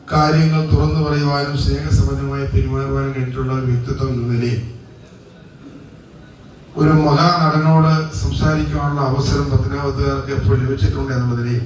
കാര്യങ്ങൾ തുറന്നു പറയുവാനും സ്നേഹസമ്പന്നമായി പെരുമാറുവാനും കഴിഞ്ഞിട്ടുള്ള ഒരു വ്യക്തിത്വം എന്ന നിലയിൽ ഒരു മഹാനടനോട് സംസാരിക്കാനുള്ള അവസരം പത്തനാപത്തുകാർക്ക് എപ്പോൾ ലഭിച്ചിട്ടുണ്ട് എന്നുള്ള നിലയിൽ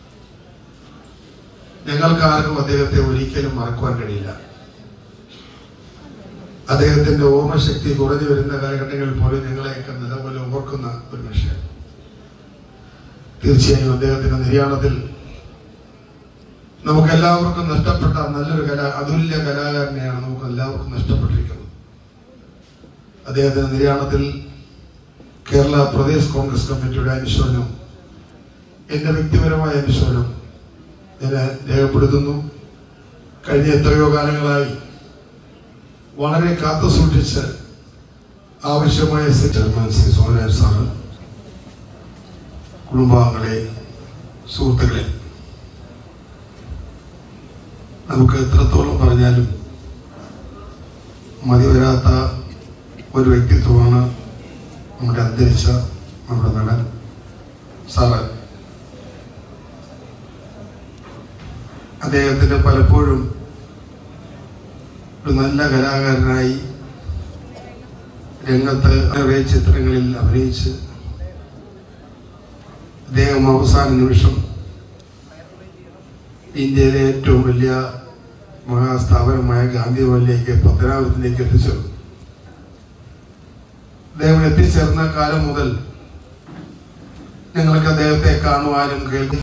ഞങ്ങൾക്ക് ആർക്കും അദ്ദേഹത്തെ ഒരിക്കലും മറക്കുവാൻ കഴിയില്ല അദ്ദേഹത്തിന്റെ ഓർമ്മശക്തി കുറഞ്ഞു വരുന്ന കാലഘട്ടങ്ങളിൽ പോലും ഞങ്ങളെയൊക്കെ നിലപോലെ ഓർക്കുന്ന ഒരു മനുഷ്യൻ തീർച്ചയായും അദ്ദേഹത്തിന്റെ നിര്യാണത്തിൽ നമുക്ക് എല്ലാവർക്കും നഷ്ടപ്പെട്ട നല്ലൊരു കലാ അതുല്യ കലാകാരനെയാണ് നമുക്ക് എല്ലാവർക്കും നഷ്ടപ്പെട്ടിരിക്കുന്നത് അദ്ദേഹത്തിന്റെ നിര്യാണത്തിൽ കേരള പ്രദേശ് കോൺഗ്രസ് കമ്മിറ്റിയുടെ അനുശോചനം എന്റെ വ്യക്തിപരമായ അനുശോചനം ഞാൻ രേഖപ്പെടുത്തുന്നു കഴിഞ്ഞ എത്രയോ കാലങ്ങളായി വളരെ കാത്തു സൂക്ഷിച്ച് ആവശ്യമായ ചെയർമാൻ ശ്രീ സോമനാഥ് സാറ് കുടുംബാംഗങ്ങളെ സുഹൃത്തുക്കളെ നമുക്ക് എത്രത്തോളം പറഞ്ഞാലും മതി വരാത്ത ഒരു വ്യക്തിത്വമാണ് നമ്മുടെ അന്തരിച്ച നമ്മുടെ നടൻ സാറ് അദ്ദേഹത്തിന്റെ പലപ്പോഴും ഒരു നല്ല കലാകാരനായി രംഗത്ത് നിറയെ ചിത്രങ്ങളിൽ അഭിനയിച്ച് അദ്ദേഹം അവസാന നിമിഷം ഇന്ത്യയിലെ ഏറ്റവും വലിയ മഹാസ്ഥാപനമായ ഗാന്ധി ഭവനിലേക്ക് പത്തനാപുരത്തിലേക്ക് എത്തിച്ചേർന്നു അദ്ദേഹം എത്തിച്ചേർന്ന കാലം മുതൽ ഞങ്ങൾക്ക് അദ്ദേഹത്തെ കാണുവാനും കേൾക്കും